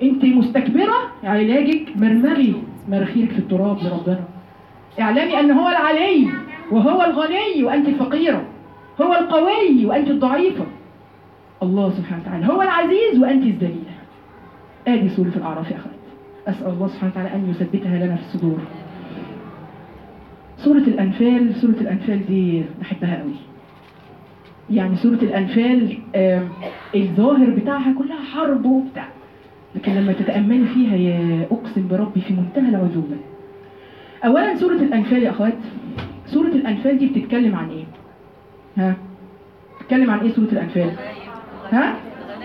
انت مستكبرة علاجك مرمغي مراخيرك في التراب لربنا اعلمي ان هو العلي وهو الغني وانت الفقيرة هو القوي وانت الضعيفة الله سبحانه وتعالى هو العزيز وانت الذليلة ادي سورة الاعراف يا اخوات اسال الله سبحانه وتعالى ان يثبتها لنا في الصدور سورة الأنفال سورة الأنفال دي بحبها قوي يعني سورة الأنفال آم، الظاهر بتاعها كلها حرب وبتاع لكن لما تتأملي فيها يا أقسم بربي في منتهى العزوبة أولا سورة الأنفال يا أخوات سورة الأنفال دي بتتكلم عن إيه؟ ها؟ بتتكلم عن إيه سورة الأنفال؟ ها؟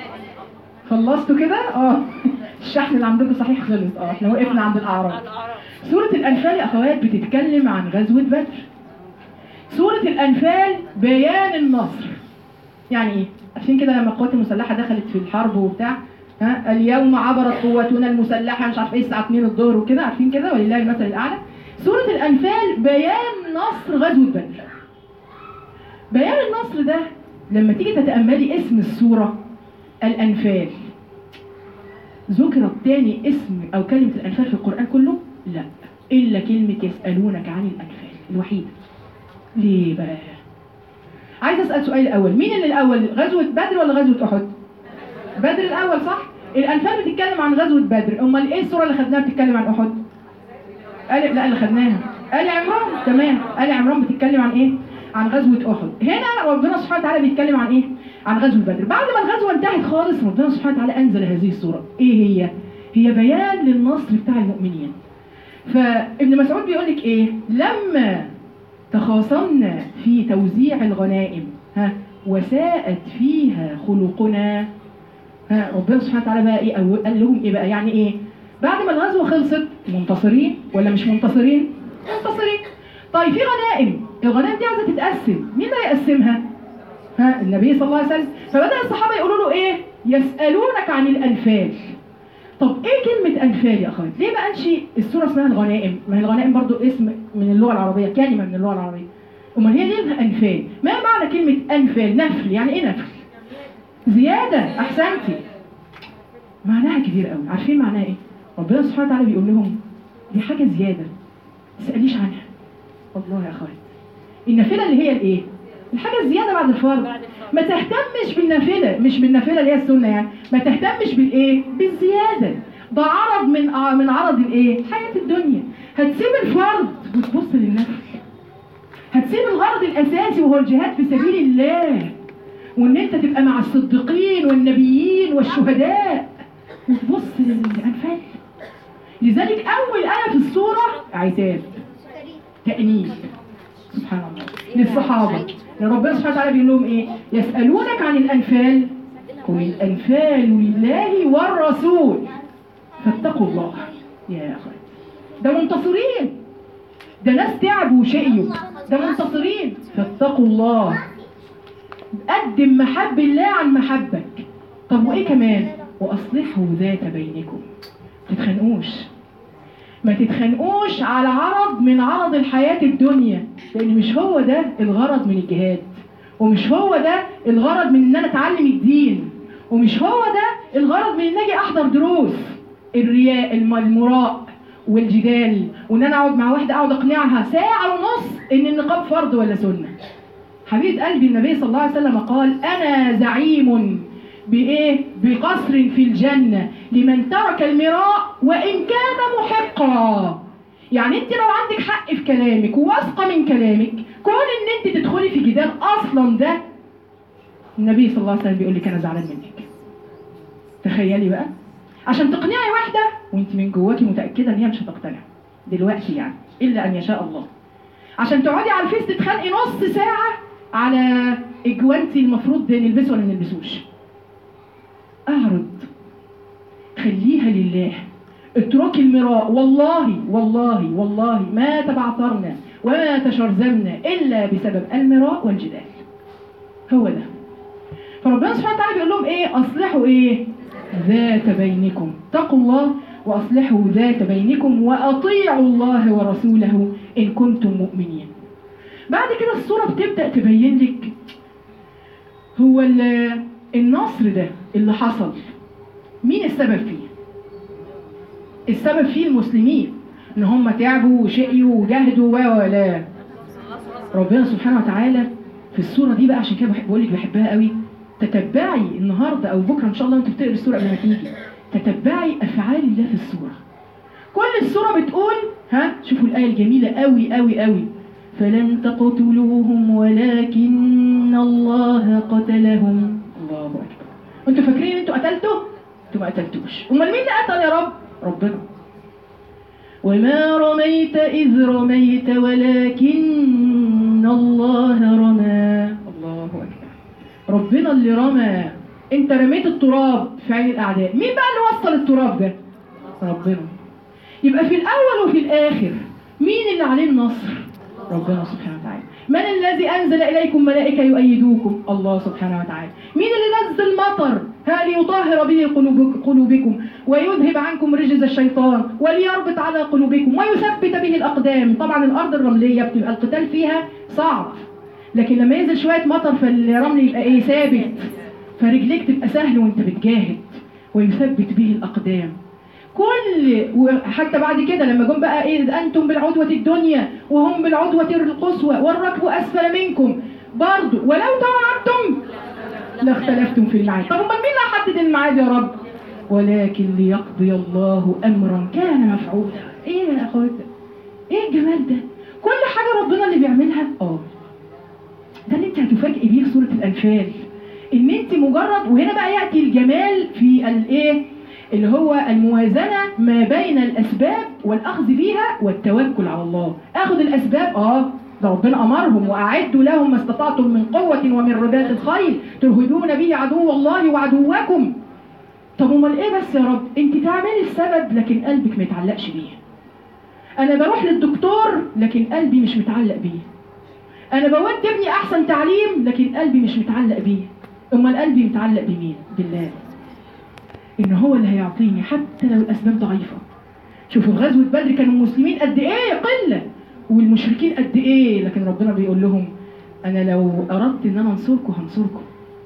خلصتوا كده؟ اه الشحن اللي عندكم صحيح خلص اه احنا وقفنا عند الأعراض سورة الأنفال يا أخوات بتتكلم عن غزوة بدر سورة الأنفال بيان النصر يعني إيه؟ عشان كده لما القوات المسلحة دخلت في الحرب وبتاع ها اليوم عبرت قوتنا المسلحة مش عارف ايه الساعة 2 الظهر وكده عارفين كده ولله المثل الأعلى سورة الأنفال بيان نصر غزوة بدر بيان النصر ده لما تيجي تتأملي اسم السورة الأنفال ذكرت تاني اسم أو كلمة الأنفال في القرآن كله؟ لا إلا كلمة يسألونك عن الأنفال الوحيدة ليه بقى؟ عايز أسأل سؤال الأول مين اللي الأول غزوة بدر ولا غزوة أحد؟ بدر الأول صح؟ الأنفال بتتكلم عن غزوة بدر أمال إيه السورة اللي خدناها بتتكلم عن أحد؟ آل لا اللي خدناها آل عمران تمام آل عمران بتتكلم عن إيه؟ عن غزوة أحد هنا ربنا سبحانه وتعالى بيتكلم عن إيه؟ عن غزوة بدر بعد ما الغزوة انتهت خالص ربنا سبحانه وتعالى أنزل هذه السورة إيه هي؟ هي بيان للنصر بتاع المؤمنين فابن مسعود بيقول لك ايه لما تخاصمنا في توزيع الغنائم ها وساءت فيها خلقنا ها ربنا سبحانه وتعالى بقى ايه أو قال لهم ايه بقى يعني ايه بعد ما الغزوه خلصت منتصرين ولا مش منتصرين منتصرين طيب في غنائم الغنائم دي عايزه تتقسم مين اللي هيقسمها ها النبي صلى الله عليه وسلم فبدا الصحابه يقولوا له ايه يسالونك عن الانفال طب ايه كلمة أنفال يا أخوات؟ ليه ما قالش السورة اسمها الغنائم؟ ما هي الغنائم برضو اسم من اللغة العربية، كلمة من اللغة العربية. أمال هي ليه أنفال؟ ما معنى كلمة أنفال؟ نفل، يعني إيه نفل؟ زيادة، أحسنتي. معناها كبير قوي، عارفين معناها إيه؟ ربنا سبحانه وتعالى بيقول لهم دي حاجة زيادة. ما تسأليش عنها. والله يا أخوات. النافلة اللي هي الإيه؟ الحاجة الزيادة بعد الفرض. ما تهتمش بالنافلة مش بالنافلة اللي هي السنة يعني ما تهتمش بالايه بالزيادة ده عرض من آه من عرض الايه حياة الدنيا هتسيب الفرض وتبص للنفل هتسيب الغرض الاساسي وهو الجهاد في سبيل الله وان انت تبقى مع الصديقين والنبيين والشهداء وتبص للانفال لذلك اول ايه في السوره عتاب تانيب سبحان الله للصحابه ربنا سبحانه وتعالى بيقول لهم ايه يسالونك عن الانفال قل الانفال لله والرسول فاتقوا الله يا اخوات ده منتصرين ده ناس تعبوا وشقيوا ده منتصرين فاتقوا الله قدم محب الله عن محبك طب وايه كمان واصلحوا ذات بينكم ما تتخانقوش ما تتخانقوش على عرض من عرض الحياة الدنيا لأن مش هو ده الغرض من الجهاد ومش هو ده الغرض من إن أنا أتعلم الدين ومش هو ده الغرض من إن أجي أحضر دروس الرياء الم- المراء والجدال وإن أنا أقعد مع واحدة أقعد أقنعها ساعة ونص إن النقاب فرض ولا سنة حبيبة قلبي النبي صلى الله عليه وسلم قال أنا زعيم بإيه؟ بقصر في الجنة لمن ترك المراء وإن كان محقا يعني انت لو عندك حق في كلامك وواثقة من كلامك كون ان انت تدخلي في جدال اصلا ده النبي صلى الله عليه وسلم بيقول لك انا زعلان منك تخيلي بقى عشان تقنعي واحدة وانت من جواكي متأكدة ان هي مش هتقتنع دلوقتي يعني الا ان يشاء الله عشان تقعدي على الفيس تتخانقي نص ساعة على اجوانتي المفروض نلبسه ولا ما نلبسوش اعرض خليها لله اتركي المراء والله والله والله ما تبعثرنا وما تشرذمنا الا بسبب المراء والجدال هو ده فربنا سبحانه وتعالى بيقول لهم ايه اصلحوا ايه ذات بينكم اتقوا الله واصلحوا ذات بينكم واطيعوا الله ورسوله ان كنتم مؤمنين بعد كده الصوره بتبدا تبين لك هو ال- النصر ده اللي حصل مين السبب فيه السبب فيه المسلمين ان هم تعبوا وشقيوا وجاهدوا و ولا ربنا سبحانه وتعالى في الصوره دي بقى عشان كده بحب بقول لك بحبها قوي تتبعي النهارده او بكره ان شاء الله انت بتقري السوره قبل ما تيجي تتبعي افعال الله في السوره كل السوره بتقول ها شوفوا الايه الجميله قوي قوي قوي فلن تقتلوهم ولكن الله قتلهم الله اكبر انتوا فاكرين انتوا قتلتوا انتوا ما قتلتوش امال مين اللي قتل يا رب ربنا وما رميت إذ رميت ولكن الله رمى الله أكبر ربنا اللي رمى انت رميت التراب في عين الأعداء مين بقى اللي وصل التراب ده ربنا يبقى في الأول وفي الآخر مين اللي عليه النصر ربنا سبحانه وتعالى من الذي أنزل إليكم ملائكة يؤيدوكم الله سبحانه وتعالى مين اللي نزل مطر ها ليطهر به قلوبك قلوبكم ويذهب عنكم رجز الشيطان وليربط على قلوبكم ويثبت به الأقدام طبعا الأرض الرملية بتبقى القتال فيها صعب لكن لما ينزل شوية مطر فالرمل يبقى ايه ثابت فرجليك تبقى سهل وانت بتجاهد ويثبت به الأقدام كل وحتى بعد كده لما جم بقى ايه إذ انتم بالعدوة الدنيا وهم بالعدوة القصوى والركب اسفل منكم برضو ولو توعدتم لاختلفتم في الميعاد طب امال مين اللي حدد الميعاد يا رب ولكن ليقضي الله امرا كان مفعولا ايه يا اخوات ايه الجمال ده كل حاجه ربنا اللي بيعملها اه ده اللي انت هتفاجئي بيه في سوره الانفال ان انت مجرد وهنا بقى ياتي الجمال في الايه اللي هو الموازنة ما بين الأسباب والأخذ بيها والتوكل على الله أخذ الأسباب آه ده ربنا أمرهم وأعدوا لهم ما استطعتم من قوة ومن رباط الخيل ترهبون به عدو الله وعدوكم طب امال ايه بس يا رب انت تعملي السبب لكن قلبك ما يتعلقش بيه انا بروح للدكتور لكن قلبي مش متعلق بيه انا بودي ابني احسن تعليم لكن قلبي مش متعلق بيه امال قلبي متعلق بمين بالله ان هو اللي هيعطيني حتى لو الاسباب ضعيفه شوفوا في غزوه بدر كانوا المسلمين قد ايه قله والمشركين قد ايه لكن ربنا بيقول لهم انا لو اردت ان انا انصركم هنصركم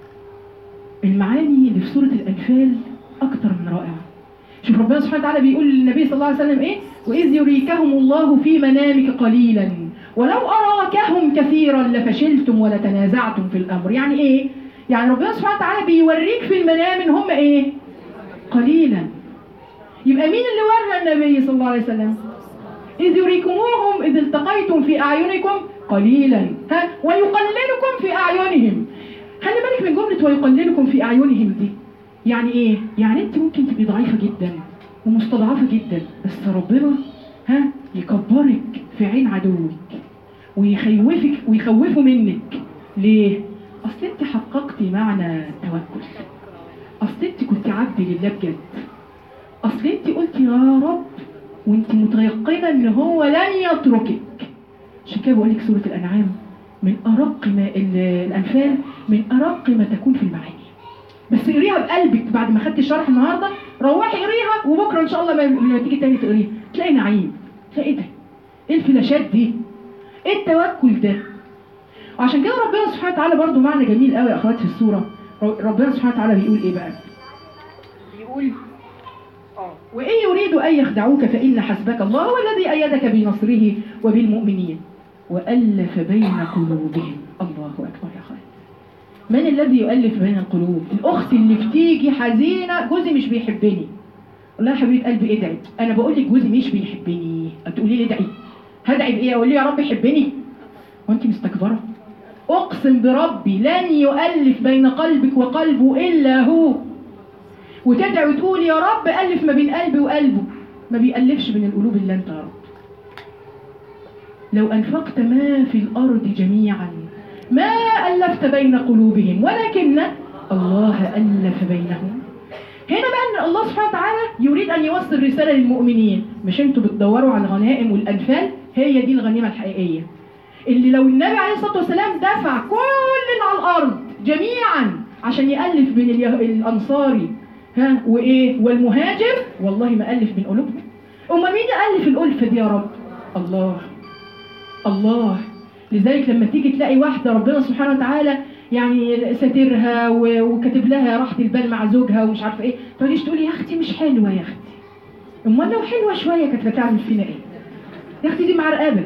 المعاني اللي في سوره الانفال اكتر من رائعه شوف ربنا سبحانه وتعالى بيقول للنبي صلى الله عليه وسلم ايه واذ يريكهم الله في منامك قليلا ولو اراكهم كثيرا لفشلتم ولتنازعتم في الامر يعني ايه يعني ربنا سبحانه وتعالى بيوريك في المنام ان هم ايه قليلا يبقى مين اللي ورى النبي صلى الله عليه وسلم إذ يريكموهم إذ التقيتم في أعينكم قليلا ها ويقللكم في أعينهم خلي بالك من جملة ويقللكم في أعينهم دي يعني إيه؟ يعني أنت ممكن تبقي ضعيفة جدا ومستضعفة جدا بس ربنا ها يكبرك في عين عدوك ويخوفك ويخوفه منك ليه؟ أصل أنت حققتي معنى التوكل اصل انت كنت عبد لله بجد اصل انت قلت يا رب وانت متيقنه ان هو لن يتركك عشان كده بقول لك سوره الانعام من ارق ما الانفال من ارق ما تكون في المعاني بس اقريها بقلبك بعد ما خدت الشرح النهارده روحي اقريها وبكره ان شاء الله لما تيجي تاني تقريها تلاقي نعيم تلاقي ايه ده؟ ايه الفلاشات دي؟ ايه التوكل ده؟ وعشان كده ربنا سبحانه وتعالى برضو معنى جميل قوي يا اخوات في السوره ربنا سبحانه وتعالى بيقول ايه بقى بيقول اه وان يريدوا ان يخدعوك فان حسبك الله هو الذي ايدك بنصره وبالمؤمنين والف بين قلوبهم الله اكبر يا خالد من الذي يؤلف بين القلوب الاخت اللي بتيجي حزينه جوزي مش بيحبني والله يا حبيب قلبي ادعي انا بقول لك جوزي مش بيحبني تقولي لي ادعي هدعي بايه اقول له يا رب يحبني وانت مستكبره اقسم بربي لن يؤلف بين قلبك وقلبه الا هو وتدعي وتقول يا رب الف ما بين قلبي وقلبه ما بيألفش بين القلوب الا انت يا رب لو انفقت ما في الارض جميعا ما الفت بين قلوبهم ولكن الله الف بينهم هنا بقى ان الله سبحانه وتعالى يريد ان يوصل رساله للمؤمنين مش انتوا بتدوروا على الغنائم والانفال هي دي الغنيمه الحقيقيه اللي لو النبي عليه الصلاه والسلام دفع كل اللي على الارض جميعا عشان يالف بين الانصاري ها وايه والمهاجر والله ما الف بين قلوبهم امال مين الف الالفه دي يا رب الله الله لذلك لما تيجي تلاقي واحده ربنا سبحانه وتعالى يعني ساترها وكاتب لها راحه البال مع زوجها ومش عارفه ايه تقوليش تقولي يا اختي مش حلوه يا اختي امال لو حلوه شويه كانت هتعمل فينا ايه يا اختي دي معرقبه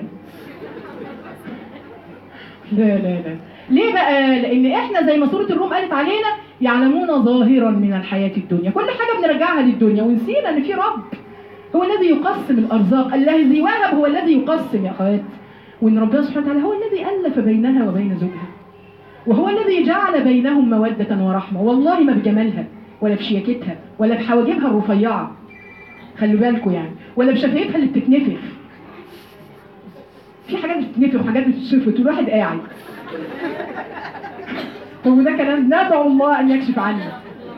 لا لا لا ليه بقى لان احنا زي ما سوره الروم قالت علينا يعلمون ظاهرا من الحياه الدنيا كل حاجه بنرجعها للدنيا ونسينا ان في رب هو الذي يقسم الارزاق الذي وهب هو الذي يقسم يا اخوات وان ربنا سبحانه وتعالى هو الذي الف بينها وبين زوجها وهو الذي جعل بينهم موده ورحمه والله ما بجمالها ولا بشياكتها ولا بحواجبها الرفيعه خلوا بالكم يعني ولا بشفايفها اللي بتتنفخ في حاجات بتتنفخ وحاجات بتتشفط والواحد قاعد هو ده كلام ندعو الله ان يكشف عنا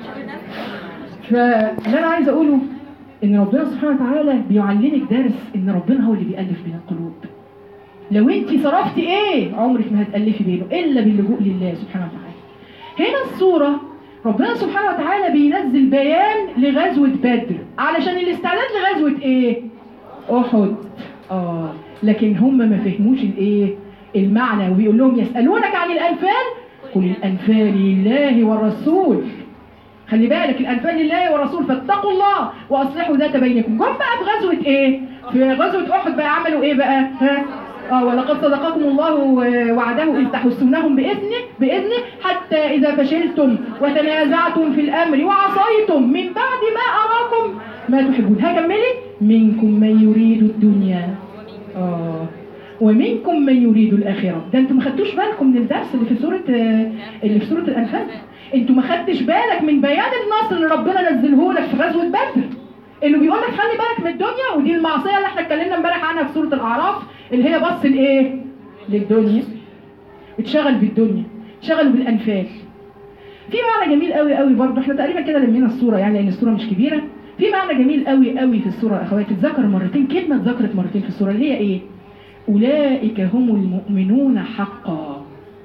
فاللي انا عايزه اقوله ان ربنا سبحانه وتعالى بيعلمك درس ان ربنا هو اللي بيألف بين القلوب لو انت صرفتي ايه عمرك ما هتألفي بينه الا باللجوء لله سبحانه وتعالى هنا الصورة ربنا سبحانه وتعالى بينزل بيان لغزوة بدر علشان الاستعداد لغزوة ايه احد اه لكن هم ما فهموش الايه المعنى وبيقول لهم يسألونك عن الأنفال قل الأنفال لله والرسول خلي بالك الأنفال لله والرسول فاتقوا الله وأصلحوا ذات بينكم جم بقى في غزوة إيه؟ في غزوة أحد بقى عملوا إيه بقى؟ ها؟ اه ولقد صدقكم الله وعده إذ تحسونهم بإذنه بإذنه حتى إذا فشلتم وتنازعتم في الأمر وعصيتم من بعد ما أراكم ما تحبون هكملي منكم من يريد الدنيا آه ومنكم من يريد الآخرة ده انتوا ما خدتوش بالكم من الدرس اللي في سورة آه، اللي في سورة الأنفال انتوا ما خدتش بالك من بيان النصر اللي ربنا نزله لك في غزوة بدر انه بيقول لك خلي بالك من الدنيا ودي المعصية اللي احنا اتكلمنا امبارح عنها في سورة الأعراف اللي هي بص لايه؟ للدنيا اتشغل بالدنيا اتشغل بالأنفال في معنى جميل قوي قوي برضه احنا تقريبا كده لمينا الصورة يعني لأن الصورة مش كبيرة في معنى جميل قوي قوي في الصورة يا اخواتي اتذكر مرتين كلمة اتذكرت مرتين في الصورة اللي هي ايه؟ أولئك هم المؤمنون حقا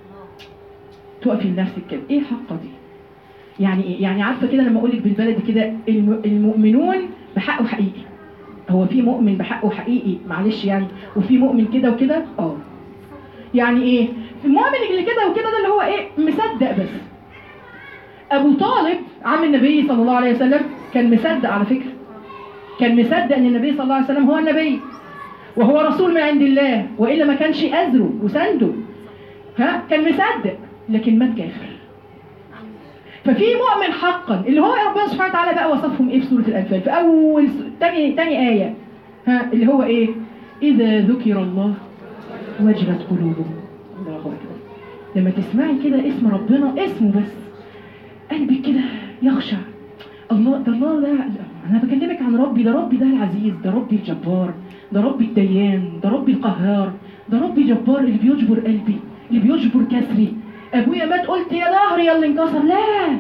تقفي لنفسك كده إيه حقا دي؟ يعني إيه؟ يعني عارفة كده لما أقولك بالبلدي كده الم- المؤمنون بحقه حقيقي هو في مؤمن بحقه حقيقي معلش يعني وفي مؤمن كده وكده اه يعني ايه المؤمن اللي كده وكده ده اللي هو ايه مصدق بس ابو طالب عم النبي صلى الله عليه وسلم كان مصدق على فكره كان مصدق ان النبي صلى الله عليه وسلم هو النبي وهو رسول من عند الله والا ما كانش اذره وسنده ها كان مصدق لكن مات كافر ففي مؤمن حقا اللي هو ربنا سبحانه وتعالى بقى وصفهم ايه في سوره الانفال في اول س- تاني تاني ايه ها اللي هو ايه اذا ذكر الله وجلت قلوبهم الله اكبر لما تسمعي كده اسم ربنا اسمه بس قلبك كده يخشع الله ده الله ده انا بكلمك عن ربي ده ربي ده العزيز ده ربي الجبار ده ربي الديان ده ربي القهار ده ربي جبار اللي بيجبر قلبي اللي بيجبر كسري ابويا مات قلت يا ظهري يا اللي انكسر لا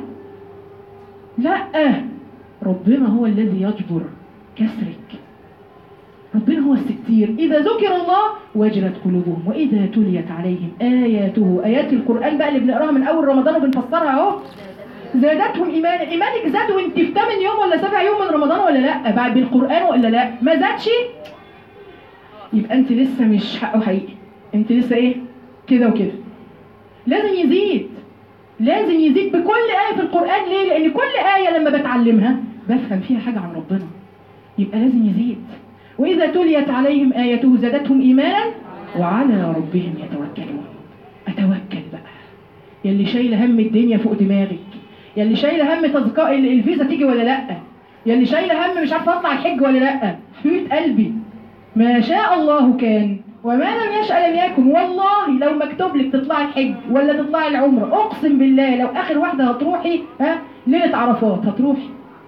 لا ربنا هو الذي يجبر كسرك ربنا هو الستير إذا ذكر الله وجلت قلوبهم وإذا تليت عليهم آياته آيات القرآن بقى اللي بنقراها من أول رمضان وبنفسرها أهو زادتهم إيمانا إيمانك زاد وأنت في 8 يوم ولا 7 يوم من رمضان ولا لا بعد بالقرآن ولا لا ما زادش يبقى أنت لسه مش حقه حقيقي أنت لسه إيه كده وكده لازم يزيد لازم يزيد بكل آية في القرآن ليه؟ لأن كل آية لما بتعلمها بفهم فيها حاجة عن ربنا يبقى لازم يزيد وإذا تليت عليهم آياته زادتهم إيمانا وعلى ربهم يتوكلون أتوكل بقى يلي شايلة هم الدنيا فوق دماغك يلي شايلة هم تذكار ال- الفيزا تيجي ولا لأ يلي شايلة هم مش عارفة أطلع الحج ولا لأ حبيبة قلبي ما شاء الله كان وما لم يشأ لم يكن والله لو مكتوب لك تطلعي الحج ولا تطلعي العمرة أقسم بالله لو آخر واحدة هتروحي ها ليلة عرفات هتروحي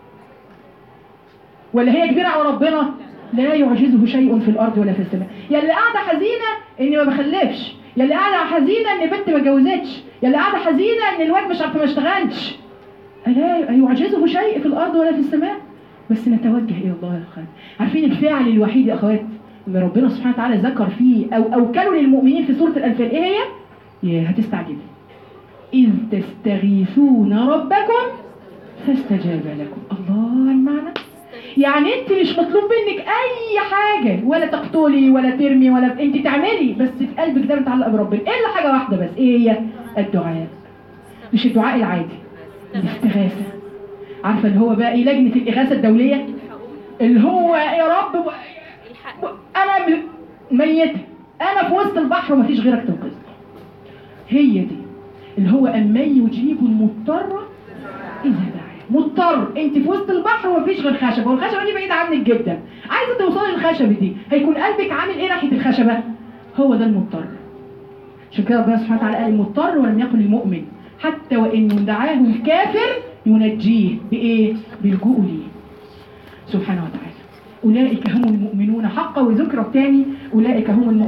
ولا هي كبيرة على ربنا لا يعجزه شيء في الأرض ولا في السماء يا اللي قاعدة حزينة إني ما بخلفش يا اللي قاعدة حزينة إن بنت ما اتجوزتش يا اللي قاعدة حزينة إن الواد مش عارفة ما اشتغلش لا يعجزه شيء في الأرض ولا في السماء بس نتوجه إلى الله يا أخوات عارفين الفعل الوحيد يا أخوات اللي ربنا سبحانه وتعالى ذكر فيه أو أوكله للمؤمنين في سورة الأنفال إيه هي؟ يا هتستعجبوا إذ تستغيثون ربكم فاستجاب لكم الله المعنى يعني انت مش مطلوب منك اي حاجه ولا تقتلي ولا ترمي ولا انت تعملي بس في قلبك ده متعلق بربنا الا حاجه واحده بس ايه هي الدعاء مش الدعاء العادي الاستغاثه عارفه اللي هو بقى ايه لجنه الاغاثه الدوليه اللي هو يا رب و- الحق انا ب- ميتة انا في وسط البحر ومفيش غيرك تنقذني هي دي اللي هو اما يجيب المضطر اذا دعاه مضطر انت في وسط البحر ومفيش غير خشبه والخشبه دي بعيده عنك جدا عايزه توصلي للخشبه دي هيكون قلبك عامل ايه ناحيه الخشبه هو ده المضطر عشان كده ربنا سبحانه وتعالى قال المضطر ولم يقل المؤمن حتى وان دعاه الكافر ينجيه بايه بالجوء ليه سبحانه وتعالى أولئك هم المؤمنون حقا وذكر الثاني أولئك هم المؤمنون